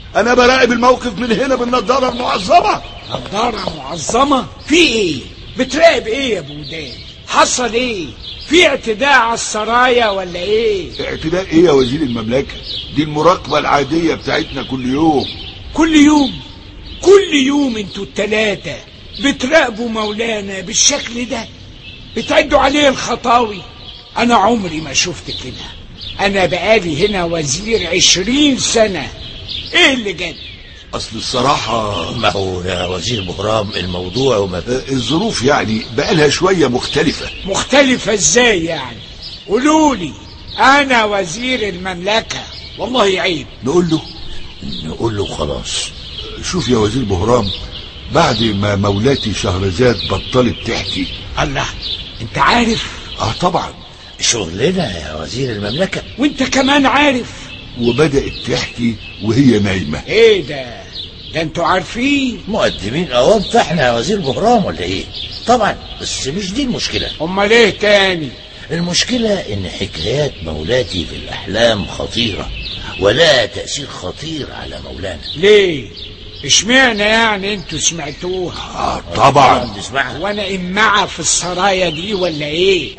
انا براقب الموقف من هنا بالنضاره المعظمه نضارة معظمة في ايه بتراقب ايه يا بودان حصل ايه في اعتداء على السرايا ولا ايه اعتداء ايه يا وزير المملكه دي المراقبه العاديه بتاعتنا كل يوم كل يوم كل يوم انتوا التلاتة بتراقبوا مولانا بالشكل ده بتعدوا عليه الخطاوي انا عمري ما شفت كده انا بقالي هنا وزير عشرين سنة ايه اللي جد اصل الصراحه ما هو يا وزير بهرام الموضوع وما آه، الظروف يعني بقالها شويه مختلفه مختلفة ازاي يعني قولولي انا وزير المملكة والله عيب نقول له نقول له خلاص شوف يا وزير بهرام بعد ما مولاتي شهرزاد بطلت تحكي الله انت عارف اه طبعا شغلنا يا وزير المملكة وانت كمان عارف وبدات تحكي وهي نايمه ايه ده ده انتوا عارفين مقدمين اوام احنا يا وزير بهرام ولا ايه طبعا بس مش دي المشكلة امال ايه تاني المشكلة ان حكايات مولاتي في الاحلام خطيرة ولا تأثير خطير على مولانا ليه اشمعنى يعني انتوا سمعتوها اه طبعا نسمعها وانا امعة في السرايا دي ولا ايه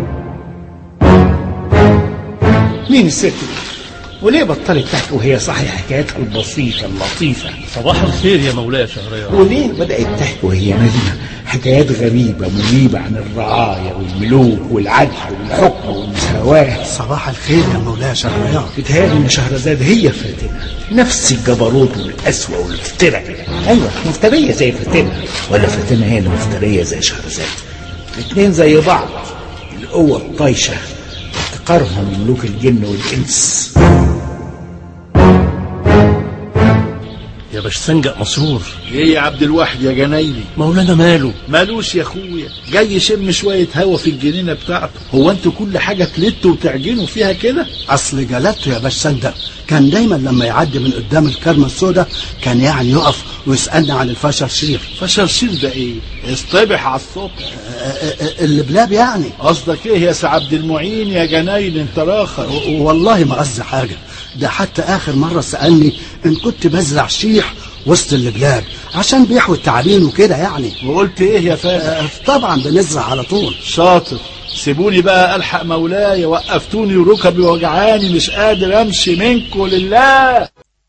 مين الست دي؟ وليه بطلت تحكي وهي صحيح حكايتها البسيطة اللطيفة صباح الخير يا مولاي يا شهريار وليه بدأت تحكي وهي نايمة حكايات غريبة منيبة عن الرعاية والملوك والعدل والحكم والمساواة صباح الخير يا مولاي شهريار بتهيألي إن شهرزاد هي فاتنة نفس الجبروت والقسوة والافتراء أيوة مفترية زي فاتنة ولا فاتنة هي اللي مفترية زي شهرزاد الاتنين زي بعض القوة الطايشة افتقارهم ملوك الجن والإنس يا باش سنجق مسرور ايه يا عبد الواحد يا جنايلي مولانا ماله مالوش يا اخويا جاي يشم شويه هوا في الجنينه بتاعته هو انتوا كل حاجه تلتوا وتعجنوا فيها كده اصل جلالته يا باش صندق كان دايما لما يعدي من قدام الكرمه السوداء كان يعني يقف ويسالنا عن الفشل شريف فشرشير ده ايه اصطبح على الصبح اللبلاب يعني قصدك ايه يا سي عبد المعين يا جنايل انت راخر والله ما قصدي حاجه ده حتى اخر مره سالني ان كنت بزرع شيح وسط اللبلاب عشان بيحوي التعابين وكده يعني وقلت ايه يا فادي آه، طبعا بنزرع على طول شاطر سيبوني بقى الحق مولاي وقفتوني وركبي وجعاني مش قادر امشي منكم لله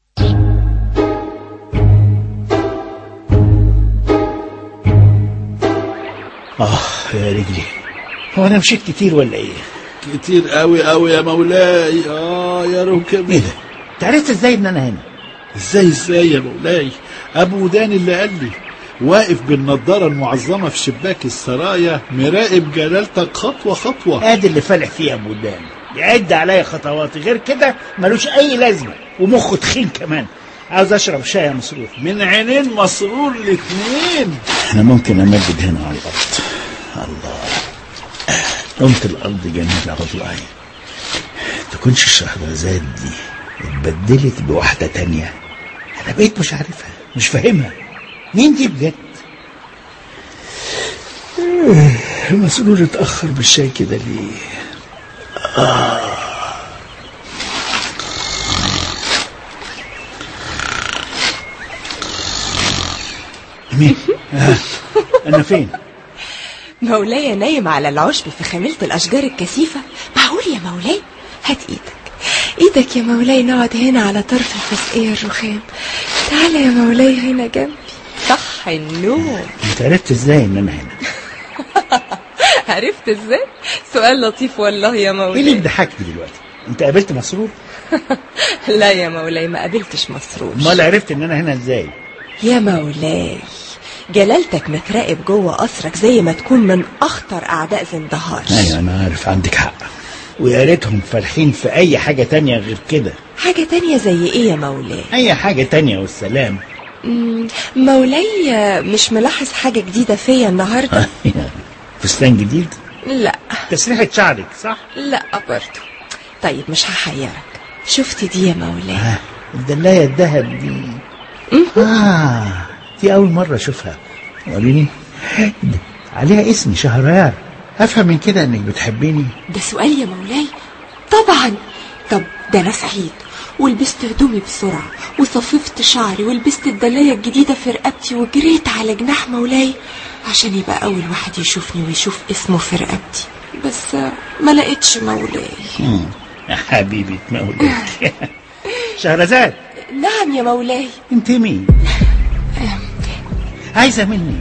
آه يا رجلي هو أنا مشيت كتير ولا إيه؟ كتير قوي قوي يا مولاي اه يا ركبي إيه ده؟ أنت عرفت إزاي إن أنا هنا؟ ازاي ازاي يا مولاي ابو دان اللي قال لي واقف بالنضاره المعظمه في شباك السرايا مراقب جلالتك خطوه خطوه ادي اللي فالح فيه ابو دان يعد عليا خطواتي غير كده ملوش اي لازمه ومخه تخين كمان عاوز اشرب شاي يا مسرور من عينين مسرور الاتنين انا ممكن امدد هنا على الارض الله قمت الارض جميله والله تكونش الشهرزاد دي اتبدلت بواحده تانية انا بقيت مش عارفها مش فاهمها مين دي بجد آه، مسرور اتاخر بالشاي كده ليه مين آه. انا فين مولاي نايم على العشب في خميلة الأشجار الكثيفة معقول يا مولاي هات إيدك إيدك يا مولاي نقعد هنا على طرف الفسقية الرخام تعالى يا مولاي هنا جنبي صح النوم انت عرفت ازاي ان انا هنا عرفت ازاي سؤال لطيف والله يا ايه اللي مولاي بيضحكني دلوقتي انت قابلت مسرور لا يا مولاي ما قابلتش مسرور امال عرفت ان انا هنا ازاي يا مولاي جلالتك متراقب جوه قصرك زي ما تكون من أخطر أعداء زندهار ايوه انا عارف عندك حق ويا ريتهم فالحين في اي حاجه تانية غير كده حاجة تانية زي إيه يا مولاي اي حاجه تانية والسلام مم، مولاي مش ملاحظ حاجة جديدة فيا النهاردة فستان جديد لا تسريحه شعرك صح لا برضه طيب مش هحيرك شفت دي يا مولاي آه الدلايه الذهب دي اه دي اول مره اشوفها وريني ده عليها اسمي شهريار افهم من كده انك بتحبيني ده سؤال يا مولاي طبعا طب ده انا سعيد ولبست هدومي بسرعة وصففت شعري ولبست الدلاية الجديدة في رقبتي وجريت على جناح مولاي عشان يبقى أول واحد يشوفني ويشوف اسمه في رقبتي بس آه، ما لقيتش مولاي يا حبيبة مولاي شهرزاد نعم يا مولاي انت مين عايزة مني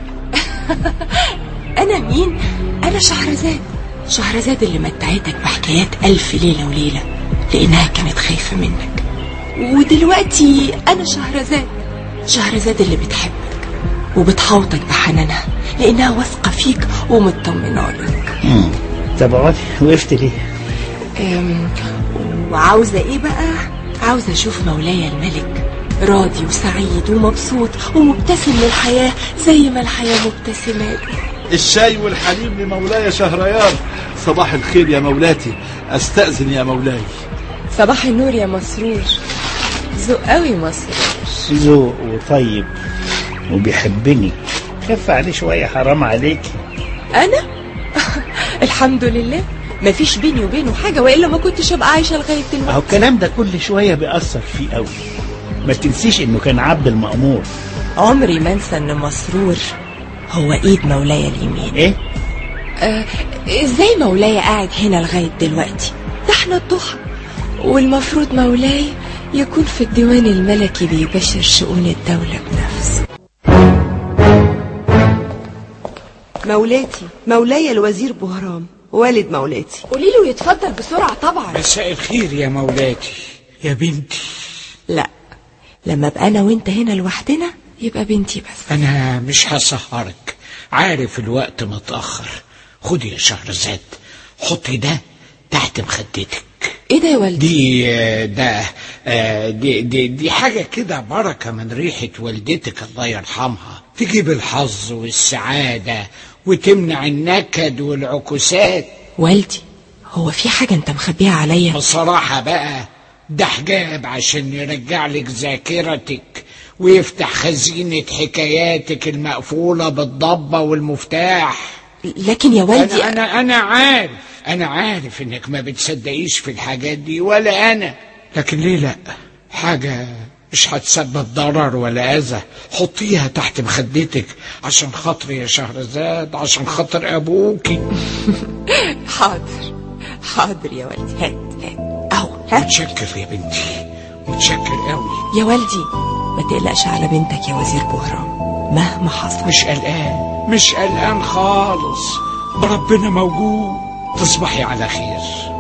أنا مين؟ أنا شهرزاد شهرزاد اللي متعتك بحكايات ألف ليلة وليلة لأنها كانت خايفة منك ودلوقتي أنا شهرزاد شهرزاد اللي بتحبك وبتحوطك بحنانها لأنها واثقة فيك ومطمنة لك طب اقعدي وقفت ليه أم، وعاوزة إيه بقى؟ عاوزة أشوف مولاي الملك راضي وسعيد ومبسوط ومبتسم للحياة زي ما الحياة مبتسمة له الشاي والحليب لمولاي شهريار صباح الخير يا مولاتي استأذن يا مولاي صباح النور يا مسرور ذوق قوي مسرور ذوق وطيب وبيحبني خف عليه شوية حرام عليك انا الحمد لله مفيش بيني وبينه حاجه والا ما كنتش ابقى عايشه لغايه اهو دلوقتي الكلام ده كل شوية بيأثر فيه قوي ما تنسيش انه كان عبد المأمور عمري ما انسى ان مسرور هو ايد مولاي اليمين ايه آه ازاي مولاي قاعد هنا لغايه دلوقتي ده احنا الضحى والمفروض مولاي يكون في الديوان الملكي بيبشر شؤون الدوله بنفسه مولاتي مولاي الوزير بهرام والد مولاتي قولي له يتفضل بسرعه طبعا مساء الخير يا مولاتي يا بنتي لا لما ابقى انا وانت هنا لوحدنا يبقى بنتي بس أنا مش هسهرك عارف الوقت متأخر خدي يا شهرزاد حطي ده تحت مخدتك ايه ده يا والدي دي آه، ده آه، دي, دي, دي حاجة كده بركة من ريحة والدتك الله يرحمها تجيب الحظ والسعادة وتمنع النكد والعكوسات والدي هو في حاجه انت مخبيها عليا بصراحة بقى ده حجاب عشان يرجع لك ذاكرتك ويفتح خزينة حكاياتك المقفولة بالضبة والمفتاح لكن يا والدي أنا, أنا, أنا عارف أنا عارف إنك ما بتصدقيش في الحاجات دي ولا أنا لكن ليه لأ حاجة مش هتسبب ضرر ولا أذى حطيها تحت مخدتك عشان خاطري يا شهرزاد عشان خاطر أبوكي حاضر حاضر يا والدي هات هات اهو هات متشكر يا بنتي متشكر قوي يا والدي ما تقلقش على بنتك يا وزير بهرام مهما حصل مش قلقان مش قلقان خالص ربنا موجود تصبحي على خير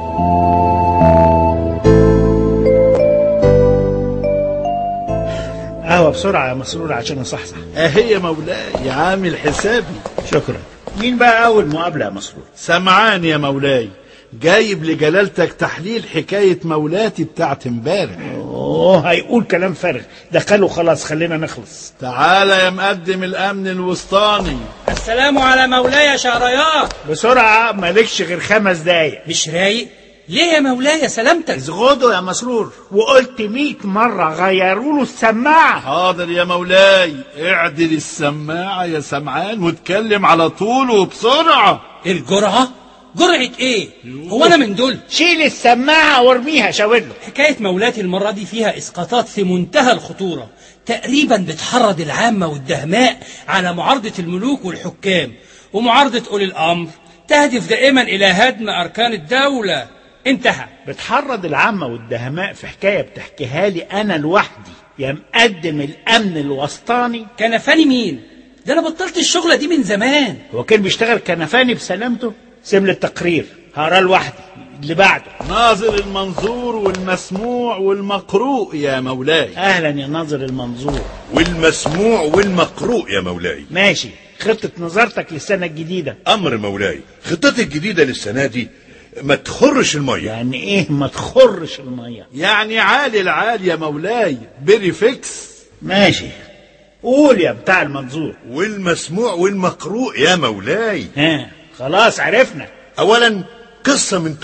قهوة بسرعة يا مسرور عشان اصحصح اهي يا مولاي عامل حسابي شكرا مين بقى اول مقابلة يا مسرور سمعان يا مولاي جايب لجلالتك تحليل حكاية مولاتي بتاعت امبارح اوه هيقول كلام فارغ دخله خلاص خلينا نخلص تعالى يا مقدم الامن الوسطاني السلام على مولاي شهريار بسرعة مالكش غير خمس دقايق مش رايق ليه يا مولاي سلامتك ازغدوا يا مسرور وقلت مية مرة غيروا له السماعة حاضر يا مولاي اعدل السماعة يا سمعان واتكلم على طول وبسرعة الجرعة جرعة ايه هو انا من دول شيل السماعة وارميها شاور له حكاية مولاتي المرة دي فيها اسقاطات في منتهى الخطورة تقريبا بتحرض العامة والدهماء على معارضة الملوك والحكام ومعارضة أولي الأمر تهدف دائما إلى هدم أركان الدولة انتهى بتحرض العامة والدهماء في حكاية بتحكيها لي أنا لوحدي يا مقدم الأمن الوسطاني كنفاني مين ده أنا بطلت الشغلة دي من زمان هو كان بيشتغل كنفاني بسلامته سيب لي التقرير هقراه لوحدي اللي بعده ناظر المنظور والمسموع والمقروء يا مولاي أهلا يا ناظر المنظور والمسموع والمقروء يا مولاي ماشي خطة نظرتك للسنة الجديدة امر مولاي خطتي الجديده للسنه دي ما تخرش الميه يعني ايه ما تخرش المية يعني عالي العال يا مولاي بيري فيكس ماشي قول يا بتاع المنظور والمسموع والمقروء يا مولاي ها خلاص عرفنا اولا قصه من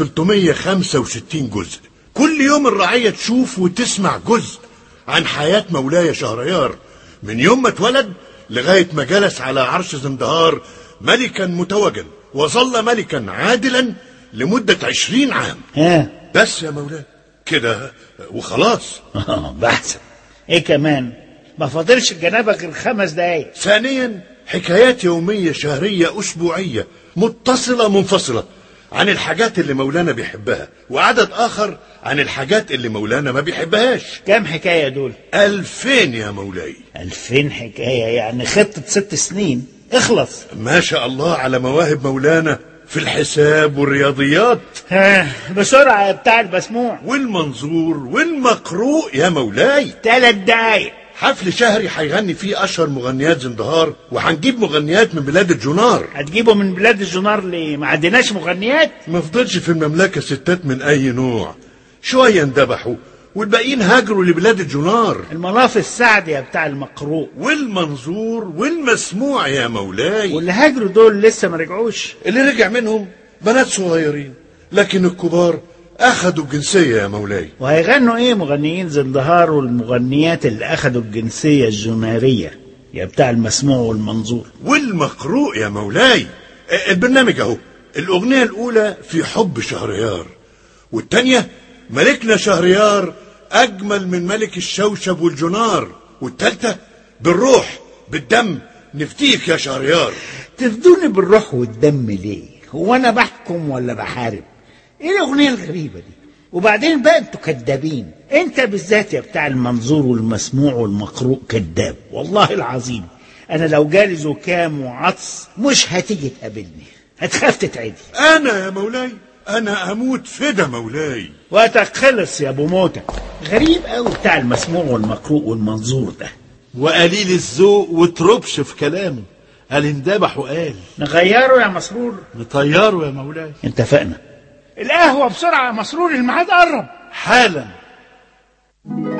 365 جزء كل يوم الرعيه تشوف وتسمع جزء عن حياه مولاي شهريار من يوم ما اتولد لغايه ما جلس على عرش زندهار ملكا متوجا وظل ملكا عادلا لمده عشرين عام ها بس يا مولاي كده وخلاص اه بحسن ايه كمان ما فاضلش جنابك غير خمس دقايق ثانيا حكايات يومية شهرية أسبوعية متصلة منفصلة عن الحاجات اللي مولانا بيحبها وعدد آخر عن الحاجات اللي مولانا ما بيحبهاش كام حكاية دول ألفين يا مولاي ألفين حكاية يعني خطة ست سنين اخلص ما شاء الله على مواهب مولانا في الحساب والرياضيات ها بسرعة يا بتاع المسموع والمنظور والمقروء يا مولاي ثلاث دقايق حفل شهري هيغني فيه اشهر مغنيات زندهار وهنجيب مغنيات من بلاد الجنار هتجيبه من بلاد الجنار ليه ما عندناش مغنيات ما فضلش في المملكة ستات من أي نوع شوية اندبحوا والباقيين هاجروا لبلاد الجنار المناف السعد يا بتاع المقروء والمنظور والمسموع يا مولاي واللي هاجروا دول لسه ما رجعوش اللي رجع منهم بنات صغيرين لكن الكبار أخدوا الجنسية يا مولاي وهيغنوا ايه مغنيين زندهار والمغنيات اللي اخدوا الجنسية الجنارية يا بتاع المسموع والمنظور والمقروء يا مولاي البرنامج اهو الأغنية الأولى في حب شهريار والتانية ملكنا شهريار أجمل من ملك الشوشب والجنار والتالتة بالروح بالدم نفديك يا شهريار تفدوني بالروح والدم ليه هو انا بحكم ولا بحارب ايه الاغنيه الغريبه دي وبعدين بقى انتوا كدابين انت بالذات يا بتاع المنظور والمسموع والمقروء كذاب والله العظيم انا لو جالي زكام وعطس مش هتيجي تقابلني هتخاف تتعدي أنا يا مولاي أنا أموت فدا مولاي وقتك خلص يا ابو موتة غريب قوي بتاع المسموع والمقروء والمنظور ده وقليل الذوق وتربش في كلامه قال اندبح وقال نغيره يا مسرور نطيره يا مولاي اتفقنا القهوة بسرعة يا مسرور الميعاد قرب حالا